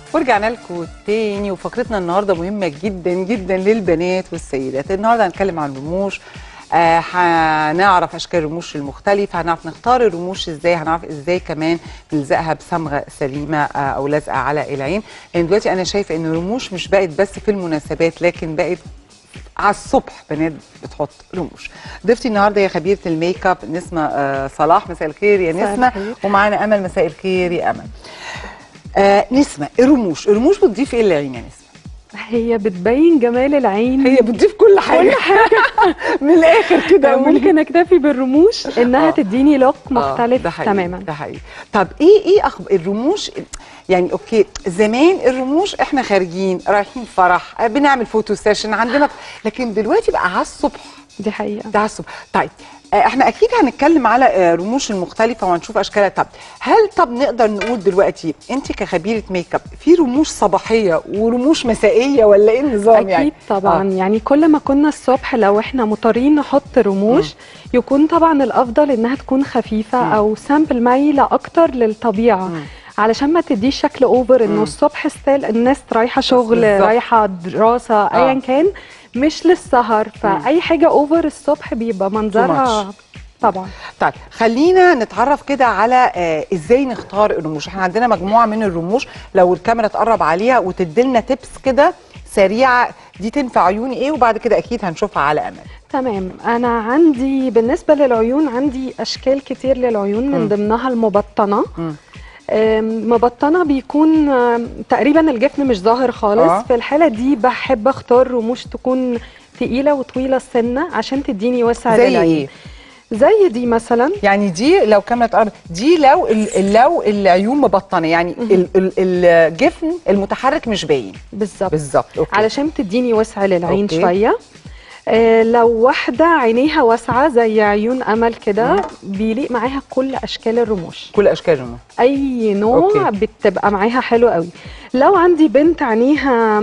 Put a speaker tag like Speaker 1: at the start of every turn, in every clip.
Speaker 1: ورجعنا لكم تاني وفقرتنا النهارده مهمه جدا جدا للبنات والسيدات النهارده هنتكلم عن الرموش آه هنعرف اشكال الرموش المختلفه هنعرف نختار الرموش ازاي هنعرف ازاي كمان نلزقها بصمغه سليمه آه او لازقه على العين لان دلوقتي انا شايفه ان الرموش مش بقت بس في المناسبات لكن بقت على الصبح بنات بتحط رموش ضيفتي النهارده هي خبيره الميك اب نسمه آه صلاح مساء الخير يا
Speaker 2: مساء
Speaker 1: نسمه
Speaker 2: الخير.
Speaker 1: ومعانا امل مساء الخير يا امل آه نسمه الرموش الرموش بتضيف ايه للعين يا نسمه
Speaker 2: هي بتبين جمال العين
Speaker 1: هي بتضيف كل حاجه
Speaker 2: كل حاجه
Speaker 1: من الاخر كده قولي.
Speaker 2: ممكن اكتفي بالرموش انها
Speaker 1: آه.
Speaker 2: تديني لوك
Speaker 1: آه،
Speaker 2: مختلف
Speaker 1: ده حقيقي
Speaker 2: تماما
Speaker 1: ده حقيقي طب ايه ايه أخب... الرموش يعني اوكي زمان الرموش احنا خارجين رايحين فرح آه، بنعمل فوتو سيشن عندنا لكن دلوقتي بقى على الصبح
Speaker 2: دي حقيقه
Speaker 1: ده على الصبح طيب آه، احنا اكيد هنتكلم على آه، رموش المختلفه وهنشوف اشكالها طب هل طب نقدر نقول دلوقتي انت كخبيره ميك اب في رموش صباحيه ورموش مسائيه ولا ايه النظام
Speaker 2: اكيد
Speaker 1: يعني
Speaker 2: طبعا يعني كل ما كنا الصبح لو احنا مضطرين نحط رموش يكون طبعا الافضل انها تكون خفيفه
Speaker 1: مم.
Speaker 2: او سامبل مايله اكتر للطبيعه
Speaker 1: مم.
Speaker 2: علشان ما تديش شكل اوفر
Speaker 1: مم.
Speaker 2: انه الصبح ستيل الناس رايحه شغل
Speaker 1: بالظبط.
Speaker 2: رايحه دراسه
Speaker 1: آه.
Speaker 2: ايا كان مش للسهر فاي حاجه اوفر الصبح بيبقى منظرها طبعا
Speaker 1: طيب خلينا نتعرف كده على آه ازاي نختار الرموش احنا عندنا مجموعه من الرموش لو الكاميرا تقرب عليها وتديلنا تيبس كده سريعه دي تنفع عيوني ايه وبعد كده اكيد هنشوفها على امل
Speaker 2: تمام انا عندي بالنسبه للعيون عندي اشكال كتير للعيون
Speaker 1: مم.
Speaker 2: من ضمنها المبطنه
Speaker 1: مم.
Speaker 2: أم، مبطنه بيكون أم، تقريبا الجفن مش ظاهر خالص
Speaker 1: آه.
Speaker 2: في الحاله دي بحب اختار رموش تكون تقيله وطويله السنه عشان تديني وسع
Speaker 1: زي
Speaker 2: للعين.
Speaker 1: ايه
Speaker 2: زي دي مثلا
Speaker 1: يعني دي لو كاميرا تقرب دي لو ال- لو العيون مبطنه يعني
Speaker 2: مهم.
Speaker 1: ال- ال- الجفن المتحرك مش باين
Speaker 2: بالظبط
Speaker 1: بالظبط اوكي
Speaker 2: علشان تديني وسع للعين
Speaker 1: أوكي.
Speaker 2: شويه آه، لو واحده عينيها واسعه زي عيون امل كده
Speaker 1: مم.
Speaker 2: بيليق معاها كل اشكال الرموش
Speaker 1: كل اشكال الرموش
Speaker 2: اي نوع
Speaker 1: أوكي.
Speaker 2: أوكي. بتبقى معاها حلو قوي لو عندي بنت عينيها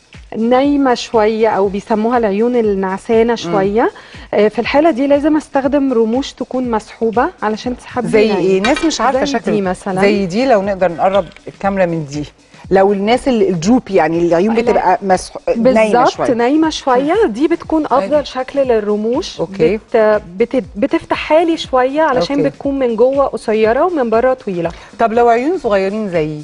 Speaker 2: نايمه شويه او بيسموها العيون النعسانه شويه آه، في الحاله دي لازم استخدم رموش تكون مسحوبه علشان تسحب لي
Speaker 1: زي
Speaker 2: العين.
Speaker 1: ايه ناس مش عارفه
Speaker 2: زي
Speaker 1: شكل
Speaker 2: دي مثلا.
Speaker 1: زي دي لو نقدر نقرب الكاميرا من دي لو الناس اللي الدروب يعني العيون
Speaker 2: لا.
Speaker 1: بتبقى مسح... نايمه
Speaker 2: بالظبط
Speaker 1: شويه
Speaker 2: نايمه شويه دي بتكون
Speaker 1: أيوة.
Speaker 2: افضل شكل للرموش
Speaker 1: أوكي.
Speaker 2: بت... بت... بتفتحها لي شويه علشان
Speaker 1: أوكي.
Speaker 2: بتكون من جوه قصيره ومن بره طويله
Speaker 1: طب لو عيون صغيرين زيي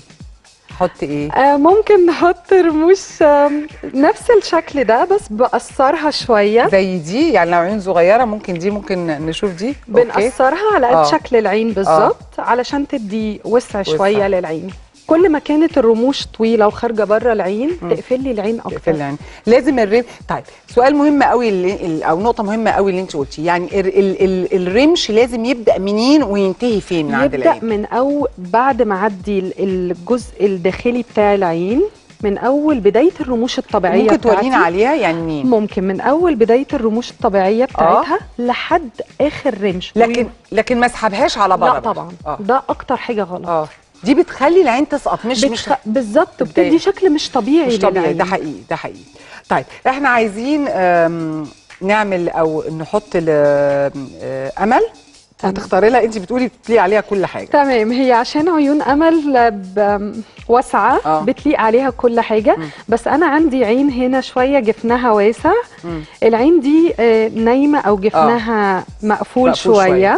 Speaker 1: حط ايه
Speaker 2: آه ممكن نحط رموش آم، نفس الشكل ده بس بقصرها شويه
Speaker 1: زي دي يعني لو عيون صغيره ممكن دي ممكن نشوف دي أوكي.
Speaker 2: بنقصرها على قد
Speaker 1: آه.
Speaker 2: شكل العين بالظبط علشان تدي وسع شويه
Speaker 1: وسع.
Speaker 2: للعين كل ما كانت الرموش طويله وخارجه بره العين
Speaker 1: مم.
Speaker 2: تقفل لي العين
Speaker 1: في
Speaker 2: اكتر
Speaker 1: العين لازم الرم طيب سؤال مهم قوي اللي... ال- او نقطه مهمه قوي اللي انت قلتي يعني ال... ال... ال... الرمش لازم يبدا منين وينتهي فين من عند
Speaker 2: يبدا
Speaker 1: العين
Speaker 2: من او بعد ما اعدي ال- الجزء الداخلي بتاع العين من اول بدايه الرموش الطبيعيه
Speaker 1: ممكن
Speaker 2: بتاعتي
Speaker 1: تورينا عليها يعني مين
Speaker 2: ممكن من اول بدايه الرموش الطبيعيه بتاعتها لحد اخر رمش
Speaker 1: لكن لكن ما اسحبهاش على بره
Speaker 2: لا طبعا
Speaker 1: اه
Speaker 2: ده اكتر حاجه غلط
Speaker 1: اه دي بتخلي العين تسقط مش مش
Speaker 2: بتخ... بالظبط
Speaker 1: بتضايق.
Speaker 2: بتدي شكل مش طبيعي
Speaker 1: مش طبيعي
Speaker 2: للعين.
Speaker 1: ده حقيقي ده حقيقي طيب احنا عايزين آم، نعمل او نحط ل- آه، امل
Speaker 2: تمام.
Speaker 1: هتختاري لها انت بتقولي بتليق عليها كل حاجه
Speaker 2: تمام هي عشان عيون امل ب... واسعه
Speaker 1: آه.
Speaker 2: بتليق عليها كل حاجه
Speaker 1: مم.
Speaker 2: بس انا عندي عين هنا شويه جفنها واسع
Speaker 1: مم.
Speaker 2: العين دي آه، نايمه او جفنها مقفول,
Speaker 1: مقفول
Speaker 2: شويه,
Speaker 1: شوية.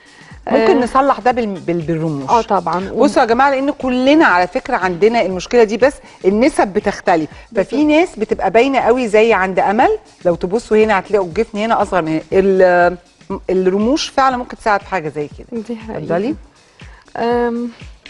Speaker 1: ممكن
Speaker 2: آه،
Speaker 1: نصلح ده بال- بال- بالرموش
Speaker 2: اه طبعا
Speaker 1: بصوا يا جماعه لان كلنا على فكره عندنا المشكله دي بس النسب بتختلف ففي ناس بتبقى باينه قوي زي عند امل لو تبصوا هنا هتلاقوا الجفن هنا اصغر من هنا ال- الرموش فعلا ممكن تساعد في حاجه زي كده
Speaker 2: دي حقيقة.
Speaker 1: اتفضلي
Speaker 2: أم،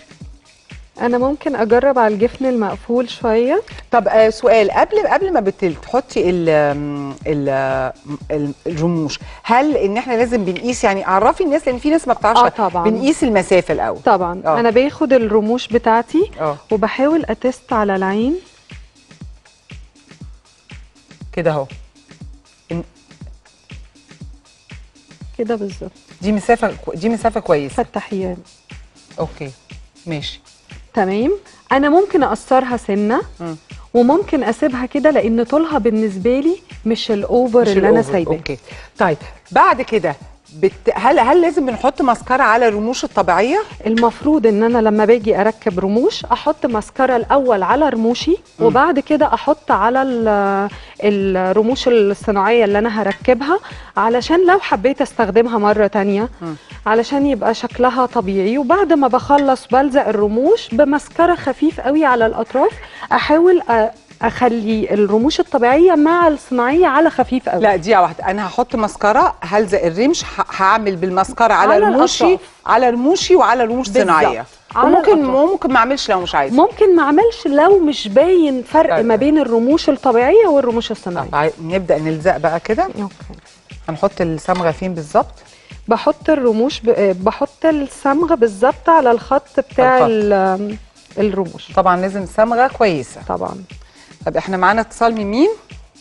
Speaker 2: انا ممكن اجرب على الجفن المقفول شويه
Speaker 1: طب آه سؤال قبل قبل ما بت- تحطي ال ال ال- الرموش هل ان احنا لازم بنقيس يعني عرفي الناس لان في ناس ما بتعرفش
Speaker 2: اه طبعا
Speaker 1: بنقيس المسافه الاول
Speaker 2: طبعا
Speaker 1: آه.
Speaker 2: انا باخد الرموش بتاعتي
Speaker 1: اه
Speaker 2: وبحاول اتست على العين
Speaker 1: كده اهو
Speaker 2: كده بالظبط
Speaker 1: دي مسافه كو- دي مسافه كويسه
Speaker 2: فتحيان
Speaker 1: اوكي ماشي
Speaker 2: تمام انا ممكن اقصرها سنه
Speaker 1: مم.
Speaker 2: وممكن اسيبها كده لان طولها بالنسبه لي مش الاوفر
Speaker 1: مش
Speaker 2: اللي انا
Speaker 1: الأوفر.
Speaker 2: سايباه
Speaker 1: اوكي طيب بعد كده بت... هل هل لازم بنحط ماسكارا على الرموش الطبيعيه
Speaker 2: المفروض ان انا لما باجي اركب رموش احط ماسكارا الاول على رموشي وبعد كده احط على ال- الرموش الصناعيه اللي انا هركبها علشان لو حبيت استخدمها مره تانية
Speaker 1: مم.
Speaker 2: علشان يبقى شكلها طبيعي وبعد ما بخلص بلزق الرموش بمسكرة خفيف قوي على الاطراف احاول أ- اخلي الرموش الطبيعيه مع الصناعيه على خفيف قوي
Speaker 1: لا دقيقه واحده انا هحط ماسكارا هلزق الرمش ه- هعمل بالماسكارا على,
Speaker 2: على
Speaker 1: رموشي
Speaker 2: الأطراف.
Speaker 1: على رموشي وعلى رموش
Speaker 2: بالظبط.
Speaker 1: صناعيه
Speaker 2: على
Speaker 1: وممكن
Speaker 2: الأطراف.
Speaker 1: ممكن ما اعملش لو مش عايزه
Speaker 2: ممكن ما اعملش لو مش باين فرق
Speaker 1: طيب.
Speaker 2: ما بين الرموش الطبيعيه والرموش الصناعيه
Speaker 1: طب عاي- نبدا نلزق بقى كده
Speaker 2: اوكي
Speaker 1: هنحط الصمغه فين بالظبط
Speaker 2: بحط الرموش ب... آه، بحط الصمغه بالظبط على الخط بتاع
Speaker 1: الخط.
Speaker 2: ال- الرموش
Speaker 1: طبعا لازم صمغه كويسه
Speaker 2: طبعا
Speaker 1: طب احنا معانا اتصال من مين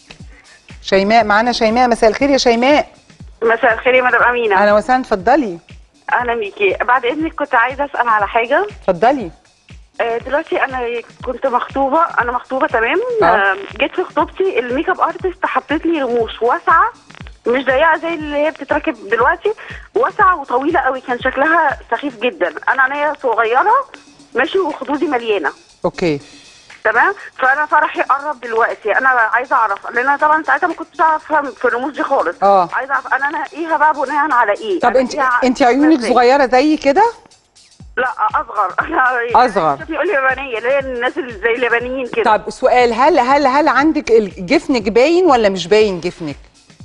Speaker 1: شيماء معانا شيماء مساء الخير يا شيماء
Speaker 3: مساء الخير يا مدام امينه
Speaker 1: اهلا وسهلا اتفضلي
Speaker 3: اهلا بيكي بعد اذنك كنت عايزه اسال على حاجه
Speaker 1: اتفضلي
Speaker 3: آه، دلوقتي انا كنت مخطوبه انا مخطوبه تمام
Speaker 1: آه.
Speaker 3: آه، جيت في خطوبتي الميك اب ارتست حطيت لي رموش واسعه مش ضيقه زي اللي هي بتتركب دلوقتي واسعه وطويله قوي كان شكلها سخيف جدا انا عينيا صغيره ماشي وخدودي مليانه
Speaker 1: اوكي
Speaker 3: تمام فانا فرحي قرب دلوقتي انا عايزه اعرف لان انا طبعا ساعتها ما كنتش اعرف أفهم في الرموش دي خالص
Speaker 1: آه.
Speaker 3: عايزه اعرف انا انا ايه بقى بناء على ايه
Speaker 1: طب
Speaker 3: أنا
Speaker 1: انت
Speaker 3: فيها
Speaker 1: انت عيونك
Speaker 3: إزاي؟
Speaker 1: صغيره زي كده
Speaker 3: لا اصغر انا
Speaker 1: أصغر.
Speaker 3: يقول لي يابانيه اللي هي الناس اللي زي اليابانيين كده
Speaker 1: طب سؤال هل هل هل عندك ال- جفنك باين ولا مش باين جفنك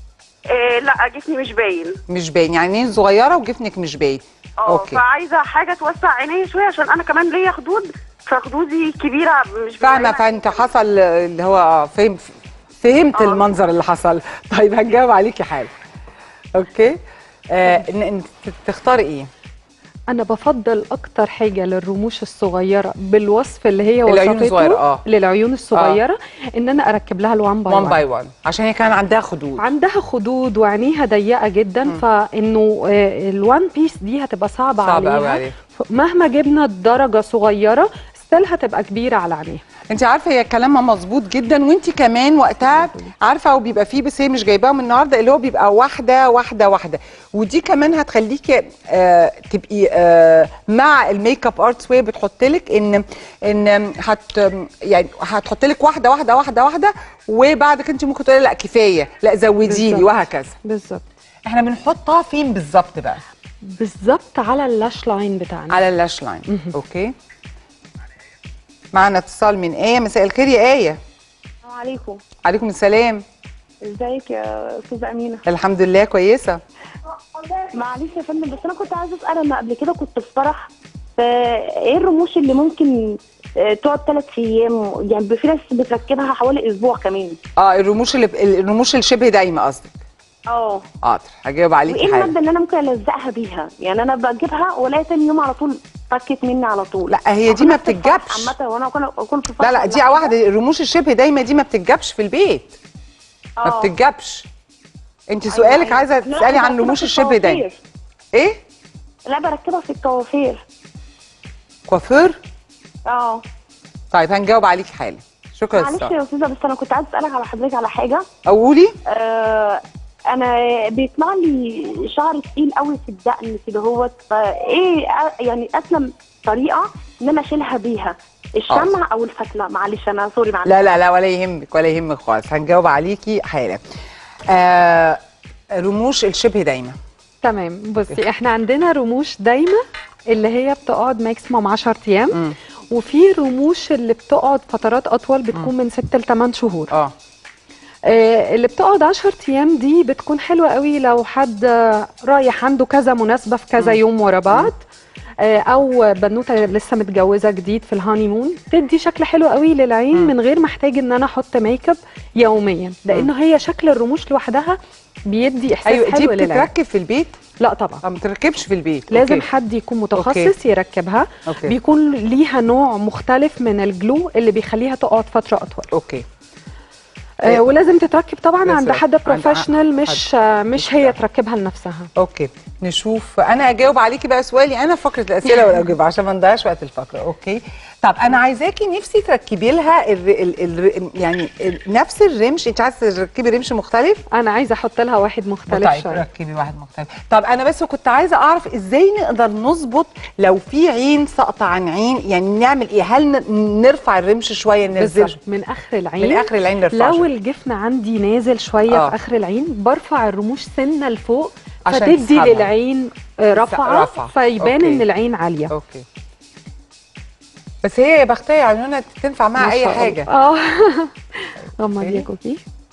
Speaker 3: إيه لا جسمي مش باين
Speaker 1: مش باين يعني عينين صغيره وجفنك مش باين
Speaker 3: اه
Speaker 1: اوكي
Speaker 3: فعايزه حاجه توسع عينيا شويه عشان انا كمان ليا خدود فخدودي كبيره مش
Speaker 1: فاهمه
Speaker 3: باينة.
Speaker 1: فانت حصل اللي هو فهم فهمت
Speaker 3: آه.
Speaker 1: المنظر اللي حصل طيب هنجاوب عليكي حاجه اوكي آه ان انت تختاري ايه
Speaker 2: انا بفضل اكتر حاجه للرموش الصغيره بالوصف اللي هي
Speaker 1: العيون
Speaker 2: وصفته
Speaker 1: الصغيرة، آه.
Speaker 2: للعيون الصغيره ان انا اركب لها الوان باي
Speaker 1: 1
Speaker 2: وان
Speaker 1: باي 1 عشان هي كان عندها خدود
Speaker 2: عندها خدود وعينيها ضيقه جدا فانه آه، الوان بيس دي هتبقى صعبه
Speaker 1: صعب
Speaker 2: عليها
Speaker 1: قوي عليها
Speaker 2: مهما جبنا درجه صغيره ستيل هتبقى كبيره على عينيها
Speaker 1: انت عارفه هي كلامها مظبوط جدا وانت كمان وقتها عارفه وبيبقى فيه بس هي مش جايباهم النهارده اللي هو بيبقى واحده واحده واحده ودي كمان هتخليكي آه تبقي آه مع الميك اب ارتس وهي بتحط لك ان ان هت يعني هتحط لك واحده واحده واحده واحده وبعد كده انت ممكن تقولي لا كفايه لا زودي لي
Speaker 2: بالظبط.
Speaker 1: وهكذا
Speaker 2: بالظبط
Speaker 1: احنا بنحطها فين بالظبط بقى
Speaker 2: بالظبط على اللاش لاين بتاعنا
Speaker 1: على اللاش لاين اوكي معنا اتصال من ايه مساء الخير يا ايه
Speaker 3: السلام عليكم
Speaker 1: عليكم السلام
Speaker 3: ازيك يا استاذه امينه
Speaker 1: الحمد لله كويسه
Speaker 4: معلش يا فندم بس انا كنت عايزه اسال انا قبل كده كنت في فرح فايه الرموش اللي ممكن آه، تقعد ثلاث ايام يعني في ناس بتركبها حوالي اسبوع كمان
Speaker 1: اه الرموش اللي الرموش اللي شبه دايمه قصدك
Speaker 4: اه
Speaker 1: حاضر هجاوب عليكي
Speaker 4: وايه
Speaker 1: حاجه
Speaker 4: الماده اللي انا ممكن الزقها بيها يعني انا بجيبها والاقي تاني يوم على طول فكت مني على طول
Speaker 1: لا هي دي ما
Speaker 4: كنت في فرح
Speaker 1: بتتجابش
Speaker 4: عامه وانا كنت كنت في فرح
Speaker 1: لا لا دي واحده الرموش الشبه دايمه دي ما بتتجابش في البيت ما
Speaker 4: آه.
Speaker 1: بتتجابش انت
Speaker 4: أيوة،
Speaker 1: سؤالك
Speaker 4: أيوة.
Speaker 1: عايزه
Speaker 4: لا،
Speaker 1: تسالي
Speaker 4: أنا
Speaker 1: عن
Speaker 4: بركبها
Speaker 1: رموش
Speaker 4: في
Speaker 1: الشبه دايمه
Speaker 4: الكوافير.
Speaker 1: ايه
Speaker 4: لا بركبها في الكوافير
Speaker 1: كوافير
Speaker 4: اه
Speaker 1: طيب هنجاوب عليكي حالا شكرا
Speaker 4: معلش
Speaker 1: للسؤال
Speaker 4: يا استاذه بس انا كنت عايزه اسالك على حضرتك على حاجه
Speaker 1: قولي
Speaker 4: آه انا بيطلع لي شعر تقيل قوي في الدقن كده هو فايه أ- يعني اسلم طريقه ان انا اشيلها بيها الشمع او الفتله معلش انا سوري معلش
Speaker 1: لا لا لا ولا يهمك ولا يهمك خالص هنجاوب عليكي حالا آه رموش الشبه دايمه
Speaker 2: تمام بصي احنا عندنا رموش دايمه اللي هي بتقعد ماكسيموم 10 ايام
Speaker 1: مم.
Speaker 2: وفي رموش اللي بتقعد فترات اطول بتكون من 6 ل 8 شهور
Speaker 1: اه
Speaker 2: آه، اللي بتقعد 10 ايام دي بتكون حلوه قوي لو حد آه، رايح عنده كذا مناسبه في كذا يوم ورا بعض آه، او بنوته لسه متجوزه جديد في الهاني مون تدي شكل حلو قوي للعين
Speaker 1: مم.
Speaker 2: من غير محتاج ان انا احط ميك اب يوميا لانه هي شكل الرموش لوحدها بيدي احساس
Speaker 1: ايوه دي
Speaker 2: حلو للعين
Speaker 1: بتتركب في البيت
Speaker 2: لا طبعا
Speaker 1: ما بتركبش في البيت
Speaker 2: لازم
Speaker 1: أوكي.
Speaker 2: حد يكون متخصص
Speaker 1: أوكي.
Speaker 2: يركبها
Speaker 1: أوكي.
Speaker 2: بيكون ليها نوع مختلف من الجلو اللي بيخليها تقعد فتره اطول
Speaker 1: اوكي
Speaker 2: آه ولازم تتركب طبعا
Speaker 1: لازم.
Speaker 2: عند حد
Speaker 1: عند
Speaker 2: بروفيشنال مش آه مش هي تركبها لنفسها
Speaker 1: اوكي نشوف انا اجاوب عليكي بقى سؤالي انا في فقره الاسئله ولا اجاوب عشان ما نضيعش وقت الفقره اوكي طب انا عايزاكي نفسي تركبي لها ال ال ال يعني ال نفس الرمش انت عايزه تركبي رمش مختلف
Speaker 2: انا عايزه احط لها واحد مختلف
Speaker 1: طيب
Speaker 2: شويه
Speaker 1: ركبي واحد مختلف طب انا بس كنت عايزه اعرف ازاي نقدر نظبط لو في عين ساقطه عن عين يعني نعمل ايه هل ن- نرفع الرمش شويه ننزله
Speaker 2: بالظبط من اخر العين
Speaker 1: من اخر العين نرفعه
Speaker 2: لو
Speaker 1: شوية.
Speaker 2: الجفن عندي نازل شويه
Speaker 1: آه.
Speaker 2: في اخر العين برفع الرموش سنه لفوق
Speaker 1: عشان
Speaker 2: فتدي
Speaker 1: تسحبها.
Speaker 2: للعين آه، رفعه
Speaker 1: رفعة.
Speaker 2: فيبان
Speaker 1: أوكي.
Speaker 2: ان العين عاليه
Speaker 1: اوكي بس هي يا بختها يا عيونها تنفع معاها
Speaker 2: ما
Speaker 1: اي
Speaker 2: شاء الله.
Speaker 1: حاجه
Speaker 2: اه غمضي
Speaker 1: أوكي.
Speaker 2: يا كوكي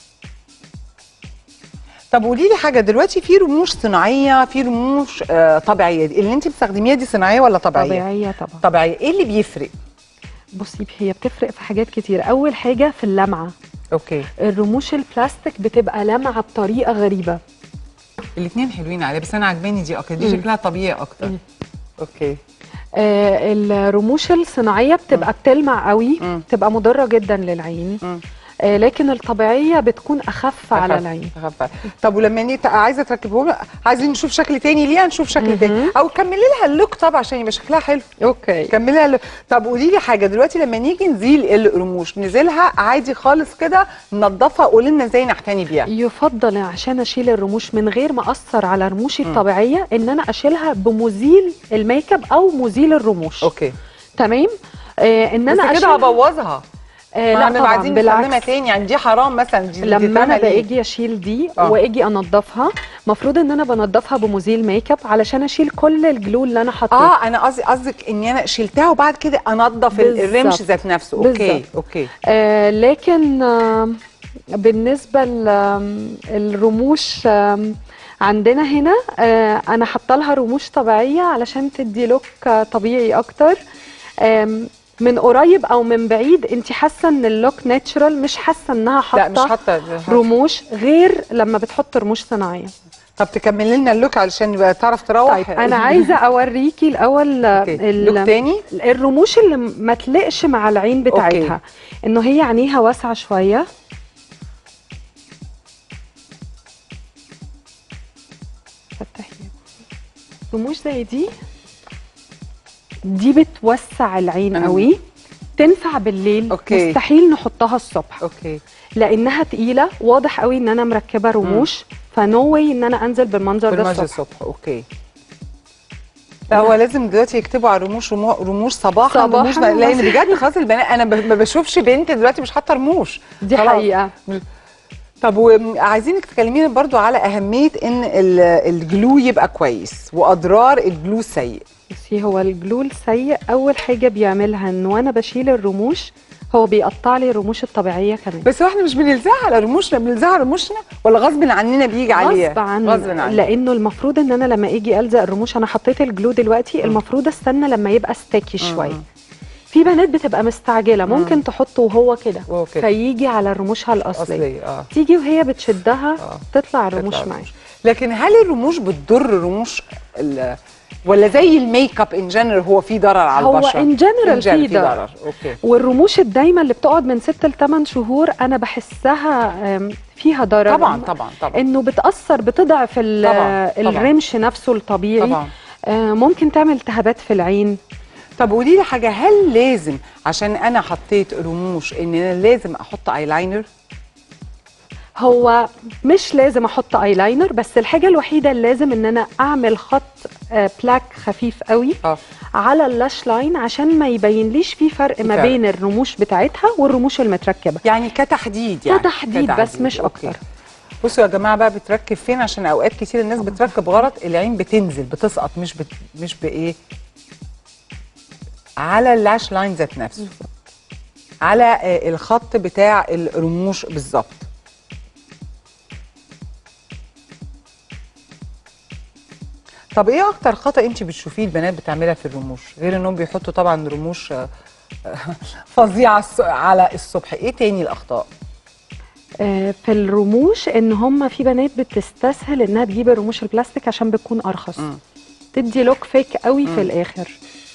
Speaker 1: طب قولي لي حاجه دلوقتي في رموش صناعيه في رموش آه طبيعيه دي اللي انت بتستخدميها دي صناعيه ولا طبيعيه
Speaker 2: طبيعيه طبعا
Speaker 1: طبيعيه ايه اللي بيفرق
Speaker 2: بصي هي بتفرق في حاجات كتير اول حاجه في اللمعه
Speaker 1: اوكي
Speaker 2: الرموش البلاستيك بتبقى لامعه بطريقه غريبه
Speaker 1: الاثنين حلوين عليها بس انا عجباني دي اكتر دي
Speaker 2: مم.
Speaker 1: شكلها طبيعي اكتر
Speaker 2: مم.
Speaker 1: اوكي
Speaker 2: آه الرموش الصناعيه بتبقى بتلمع قوي
Speaker 1: مم.
Speaker 2: بتبقى مضره جدا للعين
Speaker 1: مم.
Speaker 2: آه لكن الطبيعيه بتكون اخف على
Speaker 1: أخف-
Speaker 2: العين
Speaker 1: أخف. طب ولما انت عايزه تركبهم لها، عايزين نشوف شكل تاني ليها نشوف شكل
Speaker 2: مهم.
Speaker 1: تاني او كملي لها اللوك طبعا عشان يبقى شكلها حلو
Speaker 2: اوكي
Speaker 1: كملي لها اللوك. طب قولي لي حاجه دلوقتي لما نيجي نزيل الرموش نزيلها عادي خالص كده ننضفها قولي لنا ازاي نعتني بيها
Speaker 2: يفضل عشان اشيل الرموش من غير ما اثر على رموشي الطبيعيه ان انا اشيلها بمزيل الميك اب او مزيل الرموش
Speaker 1: اوكي
Speaker 2: تمام آه ان
Speaker 1: بس
Speaker 2: انا
Speaker 1: كده
Speaker 2: اشيلها
Speaker 1: هبوظها
Speaker 2: آه
Speaker 1: ما
Speaker 2: لا
Speaker 1: احنا
Speaker 2: طبعا
Speaker 1: عايزين نستخدمها
Speaker 2: بالعكس
Speaker 1: تاني يعني دي حرام مثلا دي
Speaker 2: لما
Speaker 1: تترمى
Speaker 2: انا
Speaker 1: ليه؟
Speaker 2: باجي اشيل دي
Speaker 1: آه.
Speaker 2: واجي انضفها المفروض ان انا بنضفها بمزيل ميك اب علشان اشيل كل الجلو اللي انا حطيته
Speaker 1: اه انا قصدي قصدك اني انا شلتها وبعد كده انضف ال- الرمش
Speaker 2: بالظبط.
Speaker 1: ذات نفسه اوكي
Speaker 2: بالظبط.
Speaker 1: اوكي
Speaker 2: آه لكن آه بالنسبه للرموش آه عندنا هنا آه انا حاطه لها رموش طبيعيه علشان تدي لوك آه طبيعي اكتر آم، من قريب او من بعيد انت حاسه ان اللوك ناتشرال مش حاسه انها
Speaker 1: لا مش
Speaker 2: حاطه
Speaker 1: حاطه
Speaker 2: رموش غير لما بتحط رموش صناعيه
Speaker 1: طب تكملي لنا اللوك علشان يبقى تعرف تروح
Speaker 2: طيب انا عايزه اوريكي الاول
Speaker 1: أوكي. لوك
Speaker 2: ال-
Speaker 1: تاني
Speaker 2: الرموش اللي ما تلقش مع العين بتاعتها انه هي عينيها واسعه شويه فتحي رموش زي دي دي بتوسع العين
Speaker 1: أنا-
Speaker 2: قوي تنفع بالليل
Speaker 1: أوكي.
Speaker 2: مستحيل نحطها الصبح
Speaker 1: اوكي
Speaker 2: لانها تقيله واضح قوي ان انا مركبه رموش فنو واي ان انا انزل بالمنظر ده
Speaker 1: بالمجد
Speaker 2: الصبح
Speaker 1: الصبح اوكي لا هو لازم دلوقتي يكتبوا على الرموش رمو- رموش صباحا
Speaker 2: صباحاً
Speaker 1: رموش ب- لان
Speaker 2: ومساء.
Speaker 1: بجد خلاص البنات انا ب- ما بشوفش بنت دلوقتي مش حاطه رموش
Speaker 2: دي
Speaker 1: خلاص.
Speaker 2: حقيقه
Speaker 1: طب وعايزينك تكلمينا برضو على اهميه ان ال- الجلو يبقى كويس واضرار الجلو السيء
Speaker 2: بصي هو الجلو السيء اول حاجه بيعملها ان وانا بشيل الرموش هو بيقطع لي الرموش الطبيعيه كمان
Speaker 1: بس هو احنا مش بنلزقها على رموشنا بنلزقها على رموشنا ولا غصب عننا بيجي عليها
Speaker 2: غصب عني
Speaker 1: غصب عننا
Speaker 2: لانه المفروض ان انا لما اجي الزق الرموش انا حطيت الجلو دلوقتي المفروض استنى لما يبقى ستاكي شويه في بنات بتبقى مستعجله ممكن تحطه وهو كده
Speaker 1: وهو كده.
Speaker 2: فيجي على رموشها الاصليه
Speaker 1: اصلي اه
Speaker 2: تيجي وهي بتشدها
Speaker 1: آه.
Speaker 2: تطلع الرموش
Speaker 1: تطلع
Speaker 2: معايا
Speaker 1: الرموش. لكن هل الرموش بتضر رموش ال- ولا زي الميك اب ان جنرال هو في ضرر على
Speaker 2: هو
Speaker 1: البشره
Speaker 2: in general
Speaker 1: In general
Speaker 2: في ضرر.
Speaker 1: اوكي
Speaker 2: والرموش الدايمه اللي بتقعد من 6 ل 8 شهور انا بحسها آم، فيها ضرر
Speaker 1: طبعا طبعا طبعا
Speaker 2: انه بتاثر بتضعف ال-
Speaker 1: طبعاً، طبعاً.
Speaker 2: الرمش نفسه الطبيعي
Speaker 1: طبعا
Speaker 2: آه، ممكن تعمل التهابات في العين
Speaker 1: طب قولي لي حاجه هل لازم عشان انا حطيت رموش ان انا لازم احط ايلاينر
Speaker 2: هو مش لازم احط ايلاينر بس الحاجه الوحيده اللي لازم ان انا اعمل خط آه، بلاك خفيف قوي
Speaker 1: اه
Speaker 2: على اللاش لاين عشان ما يبينليش في فرق ما
Speaker 1: فرق.
Speaker 2: بين الرموش بتاعتها والرموش المتركبه
Speaker 1: يعني كتحديد يعني
Speaker 2: كتحديد بس مش
Speaker 1: أوكي.
Speaker 2: أكتر.
Speaker 1: بصوا يا جماعه بقى بتركب فين عشان اوقات كتير الناس بتركب غلط العين بتنزل بتسقط مش بت... مش بايه على اللاش لاين ذات نفسه على آه، الخط بتاع الرموش بالظبط طب ايه اكتر خطا انت بتشوفيه البنات بتعملها في الرموش غير انهم بيحطوا طبعا رموش آه، فظيعه الص- على الصبح ايه تاني الاخطاء
Speaker 2: آه، في الرموش ان هم في بنات بتستسهل انها تجيب الرموش البلاستيك عشان بتكون ارخص
Speaker 1: مم.
Speaker 2: تدي لوك فيك قوي
Speaker 1: مم.
Speaker 2: في الاخر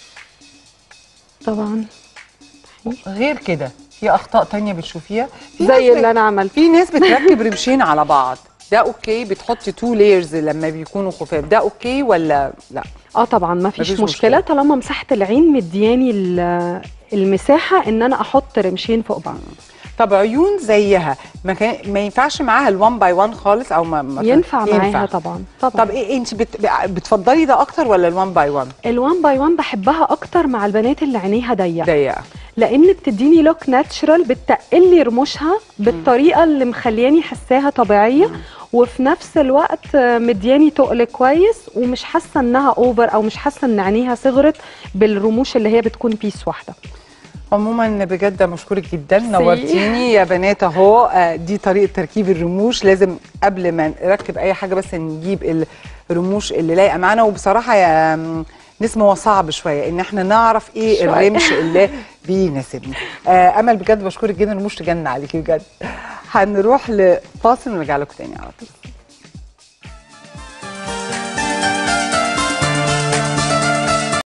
Speaker 2: طبعا
Speaker 1: غير كده في اخطاء تانية بتشوفيها في
Speaker 2: زي
Speaker 1: ناس
Speaker 2: اللي انا عملته
Speaker 1: في ناس بتركب رمشين على بعض ده اوكي بتحطي تو لايرز لما بيكونوا خفاف ده اوكي ولا لا
Speaker 2: اه طبعا ما فيش
Speaker 1: مفيش
Speaker 2: مشكله
Speaker 1: مشكلة.
Speaker 2: طالما مساحه العين مدياني ال- المساحه ان انا احط رمشين فوق بعض
Speaker 1: طب عيون زيها ما, كان ما ينفعش معاها الوان باي وان خالص او ما, ما
Speaker 2: ينفع معاها طبعا طبعا
Speaker 1: طب ايه انت بت... بتفضلي ده اكتر ولا الوان باي وان
Speaker 2: الوان باي وان بحبها اكتر مع البنات اللي عينيها ضيقه
Speaker 1: ضيقه
Speaker 2: لان بتديني لوك ناتشرال بتقل لي رموشها بالطريقه اللي مخلياني حساها طبيعيه وفي نفس الوقت مدياني تقل كويس ومش حاسه انها اوفر او مش حاسه ان عينيها صغرت بالرموش اللي هي بتكون بيس واحده
Speaker 1: عموما بجد مشكورك جدا نورتيني يا بنات اهو آه، دي طريقه تركيب الرموش لازم قبل ما نركب اي حاجه بس نجيب الرموش اللي لايقه معانا وبصراحه يا م، نسمة هو صعب شويه ان احنا نعرف ايه
Speaker 2: شوية.
Speaker 1: الرمش اللي بيناسبنا آه امل بجد بشكرك جدا الرموش تجنن عليكي بجد هنروح لفاصل ونرجع لكم تاني على طول